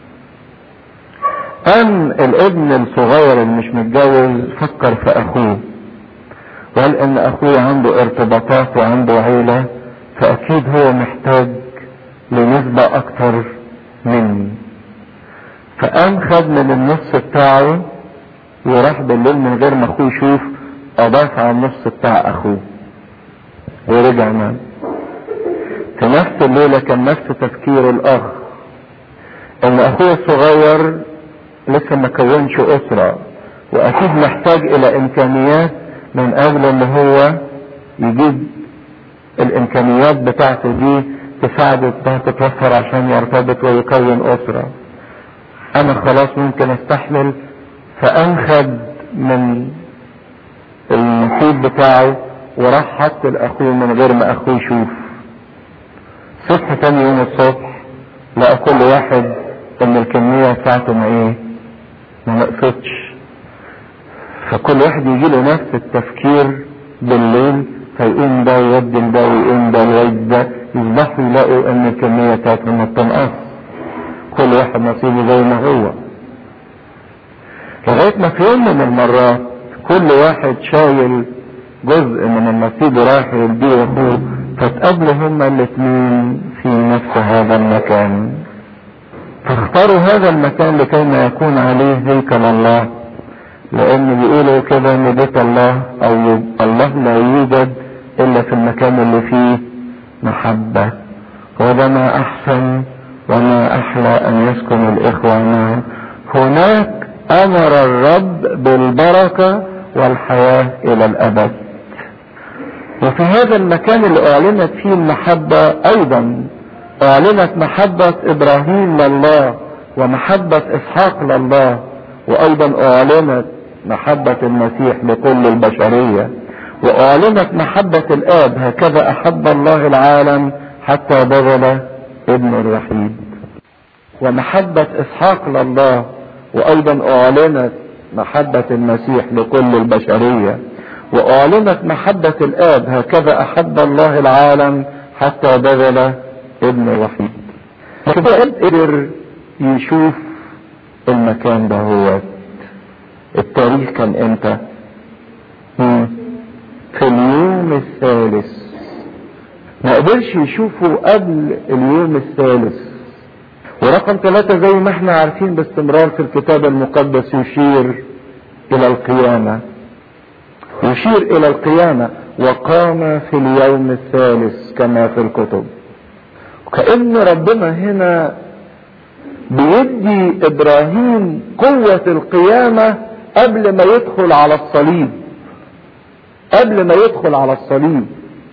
قام الابن الصغير اللي مش متجوز فكر في اخوه وقال ان اخوه عنده ارتباطات وعنده عيلة فاكيد هو محتاج لنسبة اكتر مني فقام خد من النص بتاعه وراح بالليل من غير ما اخوه يشوف اضاف على النص بتاع اخوه ورجع نام في نفس الليلة كان نفس تفكير الاخ ان اخوه الصغير لسه ما كونش اسرة واكيد محتاج الى امكانيات من اجل ان هو يجيب الامكانيات بتاعته دي تساعده انها تتوفر عشان يرتبط ويكون اسرة انا خلاص ممكن استحمل فانخد من المحيط بتاعه وراح حط لاخوه من غير ما اخوه يشوف صبح تاني يوم الصبح لقى كل واحد ان الكمية بتاعته ما ايه ما نقصتش فكل واحد يجي له نفس التفكير بالليل فيقوم ده يودي ده ويقوم ده ويودي ده يصبحوا يلاقوا ان الكمية بتاعتهم ما بتنقص كل واحد نصيبه زي ما هو لغاية ما في يوم من المرات كل واحد شايل جزء من النصيب رايح يديه اخوه فتقابلوا هما الاثنين في نفس هذا المكان فاختاروا هذا المكان لكي ما يكون عليه هيكل الله لان بيقولوا كده ان بيت الله او الله لا يوجد الا في المكان اللي فيه محبة وده ما احسن وما احلى ان يسكن الاخوة معا هناك امر الرب بالبركة والحياة الى الابد وفي هذا المكان اللي اعلنت فيه المحبة ايضا اعلنت محبة ابراهيم لله ومحبة اسحاق لله وايضا اعلنت محبة المسيح لكل البشرية واعلنت محبة الاب هكذا احب الله العالم حتى بذل ابن الوحيد ومحبة اسحاق لله وايضا اعلنت محبة المسيح لكل البشرية واعلنت محبة الاب هكذا احب الله العالم حتى بذل ابن الوحيد لكن قدر يشوف المكان ده هو التاريخ كان امتى في اليوم الثالث ما قدرش يشوفه قبل اليوم الثالث ورقم ثلاثة زي ما احنا عارفين باستمرار في الكتاب المقدس يشير الى القيامة يشير الى القيامة وقام في اليوم الثالث كما في الكتب وكأن ربنا هنا بيدي ابراهيم قوة القيامة قبل ما يدخل على الصليب قبل ما يدخل على الصليب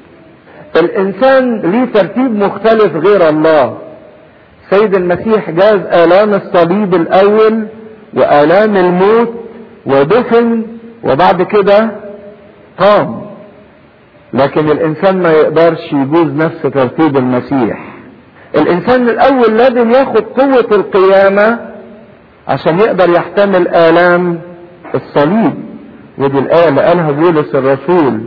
الانسان ليه ترتيب مختلف غير الله سيد المسيح جاز الام الصليب الاول والام الموت ودفن وبعد كده قام لكن الانسان ما يقدرش يجوز نفس ترتيب المسيح الانسان الاول لازم ياخد قوة القيامة عشان يقدر يحتمل الام الصليب ودي الآية اللي قالها بولس الرسول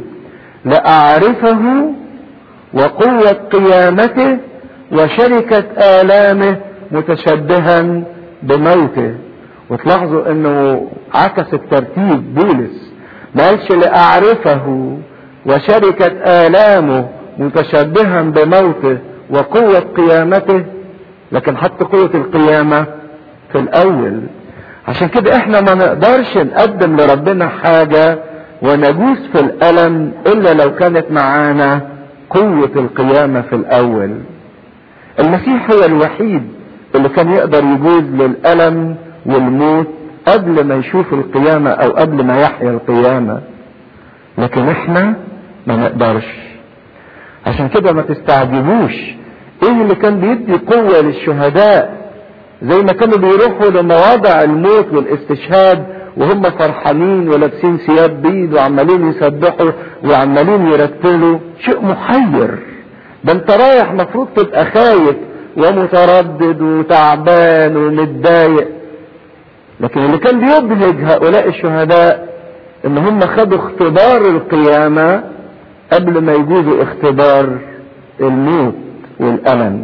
لأعرفه وقوة قيامته وشركة آلامه متشبها بموته وتلاحظوا انه عكس الترتيب بولس ما قالش لأعرفه وشركة آلامه متشبها بموته وقوة قيامته لكن حط قوة القيامة في الأول عشان كده احنا ما نقدرش نقدم لربنا حاجة ونجوز في الألم إلا لو كانت معانا قوة القيامة في الأول المسيح هو الوحيد اللي كان يقدر يجوز للألم والموت قبل ما يشوف القيامة أو قبل ما يحيا القيامة لكن احنا ما نقدرش عشان كده ما تستعجبوش ايه اللي كان بيدي قوة للشهداء زي ما كانوا بيروحوا لمواضع الموت والاستشهاد وهم فرحانين ولابسين ثياب بيض وعمالين يسبحوا وعمالين يرتلوا شيء محير ده انت رايح مفروض تبقى خايف ومتردد وتعبان ومتضايق لكن اللي كان بيبهج هؤلاء الشهداء ان هم خدوا اختبار القيامة قبل ما يجوزوا اختبار الموت والألم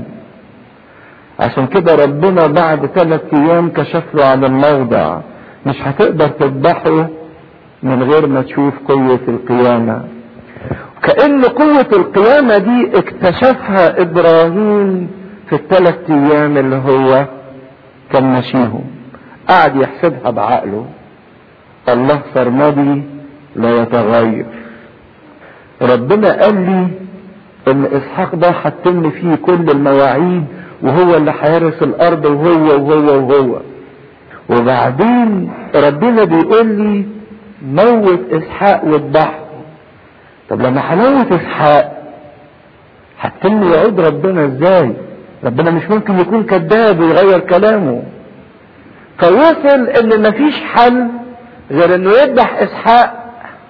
عشان كده ربنا بعد ثلاث ايام كشف له عن الموضع مش هتقدر تذبحه من غير ما تشوف قوة القيامة كأن قوة القيامة دي اكتشفها ابراهيم في الثلاث ايام اللي هو كان ماشيهم قعد يحسبها بعقله الله سرمدي لا يتغير ربنا قال لي ان اسحاق ده هتتم فيه كل المواعيد وهو اللي هيرث الارض وهو وهو وهو وبعدين ربنا بيقول لي موت اسحاق واذبحه طب لما هنموت اسحاق هتتم يعود ربنا ازاي ربنا مش ممكن يكون كذاب ويغير كلامه فوصل ان مفيش حل غير انه يذبح اسحاق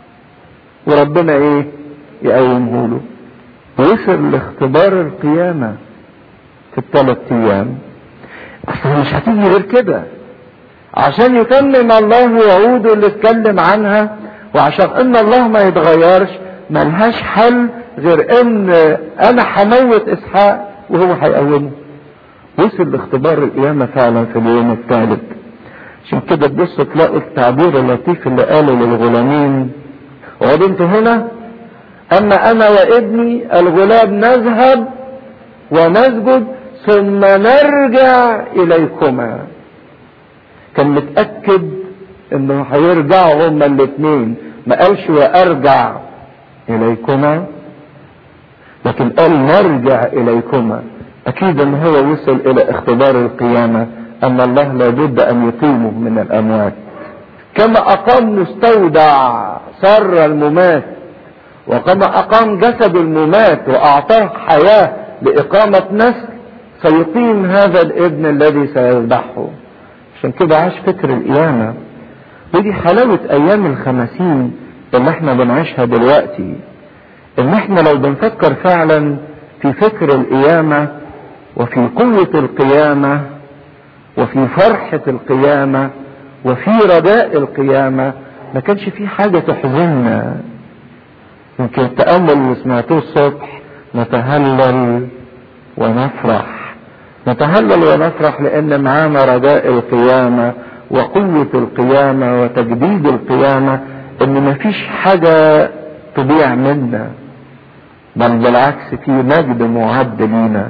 وربنا ايه يقومه له وصل لاختبار القيامة في الثلاث ايام اصل مش هتيجي غير كده عشان يتمم الله وعوده اللي اتكلم عنها وعشان ان الله ما يتغيرش ملهاش حل غير ان انا هموت اسحاق وهو هيقومه وصل لاختبار القيامة فعلا في اليوم الثالث عشان كده تبصوا تلاقوا التعبير اللطيف اللي قاله للغلامين وبنت هنا اما انا وابني الغلام نذهب ونسجد ثم نرجع اليكما كان متأكد انه هيرجعوا هما الاثنين ما قالش وارجع اليكما لكن قال نرجع اليكما اكيد ان هو وصل الى اختبار القيامة ان الله لابد ان يقيمه من الاموات كما اقام مستودع سر الممات وكما اقام جسد الممات واعطاه حياة لاقامة نسل سيقيم هذا الابن الذي سيذبحه عشان كده عاش فكر القيامة ودي حلاوة ايام الخمسين اللي احنا بنعيشها دلوقتي ان احنا لو بنفكر فعلا في فكر القيامة وفي قوة القيامة وفي فرحة القيامة وفي رجاء القيامة ما كانش في حاجة تحزننا يمكن التأمل اللي سمعتوه الصبح نتهلل ونفرح نتهلل ونفرح لأن معانا رجاء القيامة وقوة القيامة وتجديد القيامة إن مفيش حاجة تضيع منا بل بالعكس في مجد معد لينا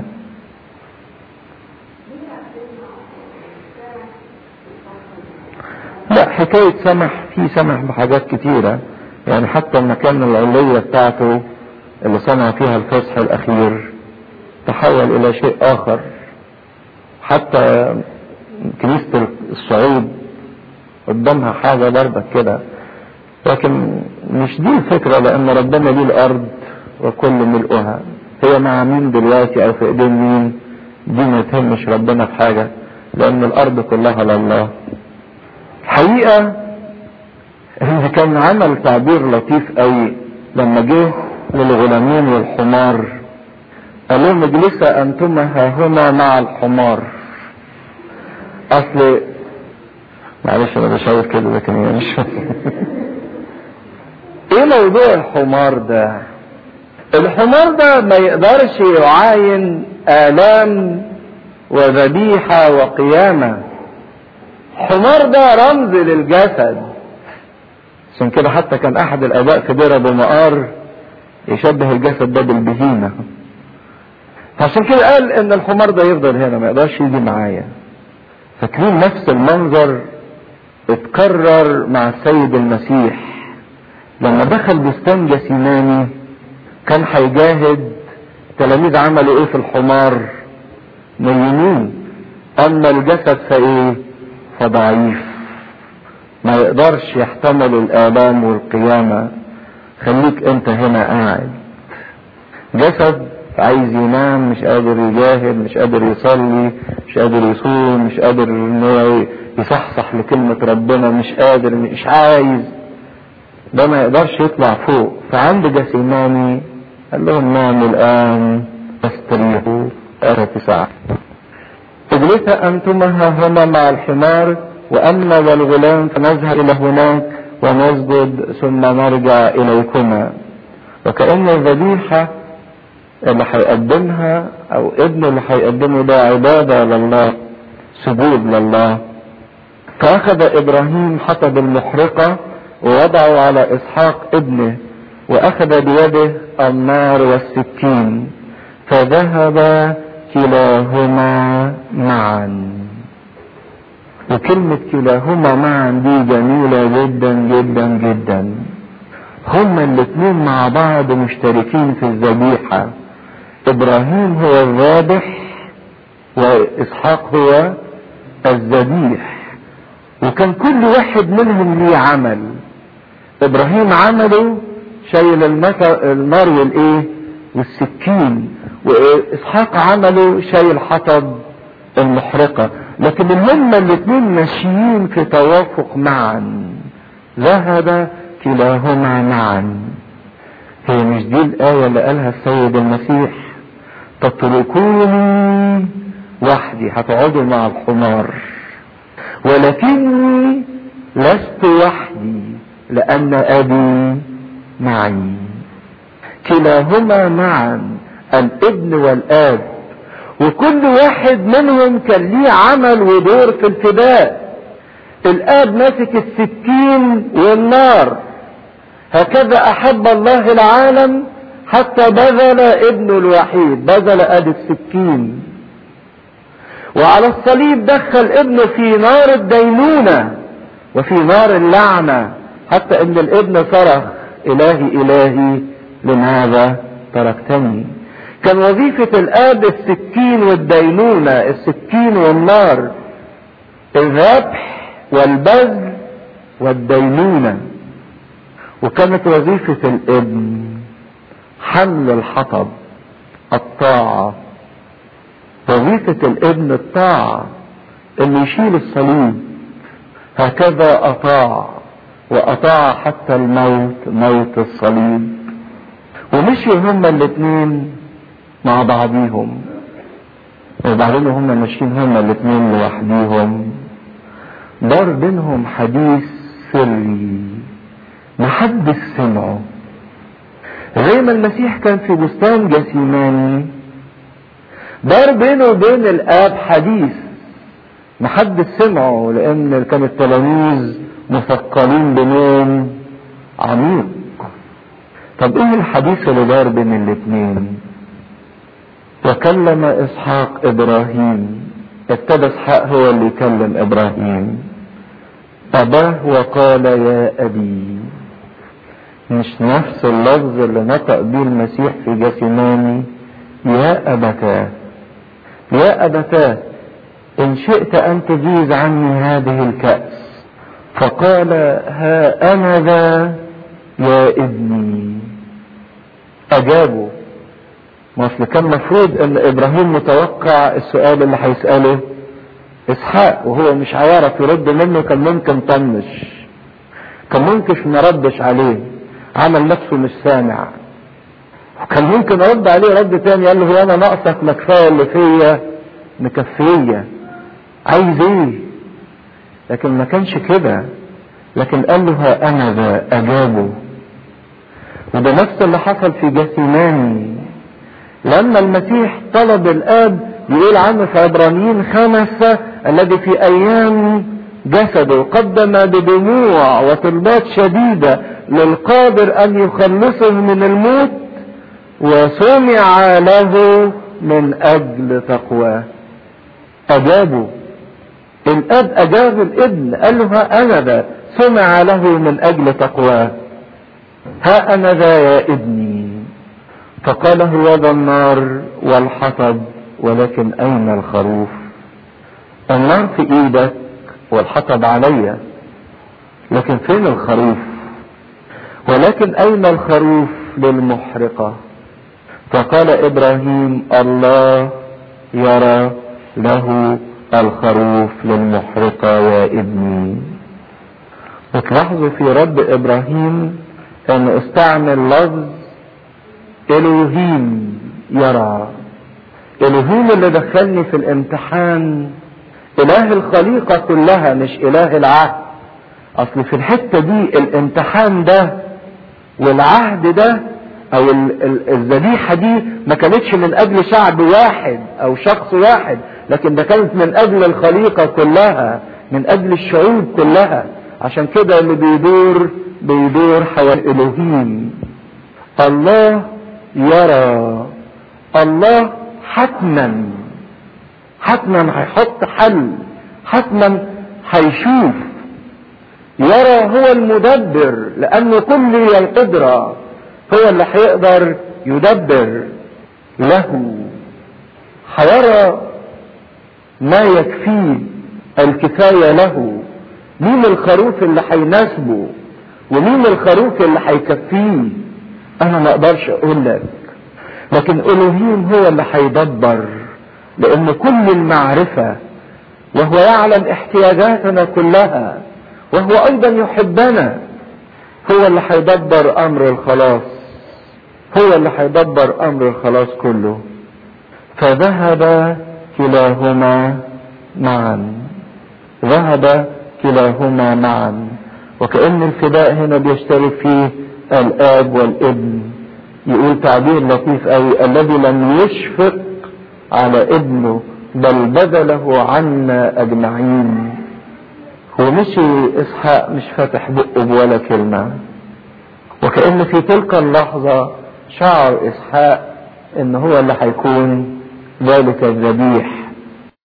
لا حكاية سمح في سمح بحاجات كتيرة يعني حتى المكان العلية بتاعته اللي صنع فيها الفصح الأخير تحول إلى شيء آخر حتى كنيسة الصعيد قدامها حاجة برضك كده لكن مش دي الفكرة لأن ربنا دي الأرض وكل ملؤها هي مع مين دلوقتي أو في إيدين مين دي ما تهمش ربنا في حاجة لأن الأرض كلها لله الحقيقة ان كان عمل تعبير لطيف قوي لما جه للغلامين والحمار قال لهم اجلسا انتما ها هنا مع الحمار اصل معلش انا بشاور كده لكن هي مش ايه موضوع الحمار ده الحمار ده ما يقدرش يعاين الام وذبيحة وقيامة الحمار ده رمز للجسد عشان كده حتى كان احد الاباء في دير ابو مقار يشبه الجسد ده بالبهيمة عشان كده قال ان الحمار ده يفضل هنا ما يقدرش يجي معايا فاكرين نفس المنظر اتكرر مع السيد المسيح لما دخل بستان جسيماني كان هيجاهد تلاميذ عملوا ايه في الحمار نيمين اما الجسد فايه فضعيف ما يقدرش يحتمل الآلام والقيامة خليك انت هنا قاعد جسد عايز ينام مش قادر يجاهد مش قادر يصلي مش قادر يصوم مش قادر ان هو يصحصح لكلمة ربنا مش قادر مش عايز ده ما يقدرش يطلع فوق فعند جسيماني قال لهم ناموا الآن استريحوا آية تسعة اجلسا أنتما ها هنا مع الحمار وأما والغلام فنذهب إلى هناك ونسجد ثم نرجع إليكما وكأن الذبيحة اللي هيقدمها أو ابن اللي هيقدمه ده عبادة لله سجود لله فأخذ إبراهيم حطب المحرقة ووضعه على إسحاق ابنه وأخذ بيده النار والسكين فذهب كلاهما معا وكلمة كلاهما معا دي جميلة جدا جدا جدا هما الاتنين مع بعض مشتركين في الذبيحة ابراهيم هو الذابح واسحاق هو الذبيح وكان كل واحد منهم ليه عمل ابراهيم عمله شايل النار والايه والسكين واسحاق عمله شايل حطب المحرقة لكن هما الاثنين ماشيين في توافق معا ذهب كلاهما معا هي مش دي الآية اللي قالها السيد المسيح تتركوني وحدي هتقعدوا مع الحمار ولكني لست وحدي لأن أبي معي كلاهما معا الابن والآب وكل واحد منهم كان ليه عمل ودور في الفداء الآب ماسك السكين والنار هكذا أحب الله العالم حتى بذل ابنه الوحيد بذل ادي السكين وعلى الصليب دخل ابنه في نار الدينونة وفي نار اللعنة حتى ان الابن صرخ الهي الهي لماذا تركتني كان وظيفة الاب السكين والدينونة السكين والنار الذبح والبذل والدينونة وكانت وظيفة الابن حمل الحطب الطاعة وظيفة الابن الطاعة انه يشيل الصليب هكذا اطاع واطاع حتى الموت موت الصليب ومشي هما الاثنين مع بعضيهم وبعدين هما ماشيين هما الاثنين لوحديهم دار بينهم حديث سري محدش سمعه زي ما المسيح كان في بستان جسيماني دار بينه وبين الاب حديث محدش سمعه لان كان التلاميذ مثقلين بنوم عميق طب ايه الحديث اللي دار بين الاتنين وكلم اسحاق ابراهيم ابتدى اسحاق هو اللي يكلم ابراهيم اباه وقال يا ابي مش نفس اللفظ اللي نطق به المسيح في جسيماني يا ابتاه يا ابتاه ان شئت ان تجيز عني هذه الكأس فقال ها انا ذا يا ابني اجابوا ما اصل كان مفروض ان ابراهيم متوقع السؤال اللي هيساله اسحاق وهو مش هيعرف يرد منه كان ممكن طنش كان ممكن ما ردش عليه عمل نفسه مش سامع كان ممكن ارد عليه رد تاني قال له هو انا ناقصك ما كفايه اللي فيا مكفيه عايز ايه لكن ما كانش كده لكن قال له ها انا ذا اجابه وده نفس اللي حصل في جثيماني لما المسيح طلب الاب يقول عنه في عبرانيين خمسة الذي في ايام جسده قدم بدموع وطلبات شديدة للقادر ان يخلصه من الموت وسمع له من اجل تقواه اجابه الاب اجاب الابن قال له ها انا ذا سمع له من اجل تقواه ها انا ذا يا ابني فقال هو ذا النار والحطب ولكن اين الخروف النار في ايدك والحطب عليا لكن فين الخروف ولكن اين الخروف للمحرقه فقال ابراهيم الله يرى له الخروف للمحرقة يا ابني وتلاحظوا في رد ابراهيم انه استعمل لفظ الوهيم يرى الوهيم اللي دخلني في الامتحان اله الخليقة كلها مش اله العهد اصل في الحتة دي الامتحان ده والعهد ده او الذبيحة دي ما كانتش من اجل شعب واحد او شخص واحد لكن ده كانت من اجل الخليقة كلها من اجل الشعوب كلها عشان كده اللي بيدور بيدور حوالي الوهيم الله يرى الله حتما حتما هيحط حل حتما هيشوف يرى هو المدبر لانه كل القدرة هو اللي هيقدر يدبر له هيرى ما يكفيه الكفاية له مين الخروف اللي هيناسبه ومين الخروف اللي هيكفيه انا ما اقدرش اقول لك لكن الوهيم هو اللي هيدبر لان كل المعرفة وهو يعلم احتياجاتنا كلها وهو ايضا يحبنا هو اللي هيدبر امر الخلاص هو اللي هيدبر امر الخلاص كله فذهب كلاهما معا ذهب كلاهما معا وكأن الفداء هنا بيشترك فيه الآب والابن يقول تعبير لطيف قوي الذي لم يشفق على ابنه بل بذله عنا أجمعين ومشي إسحاق مش فاتح بقه بولا كلمة وكأن في تلك اللحظة شعر إسحاق إن هو اللي هيكون ذلك الذبيح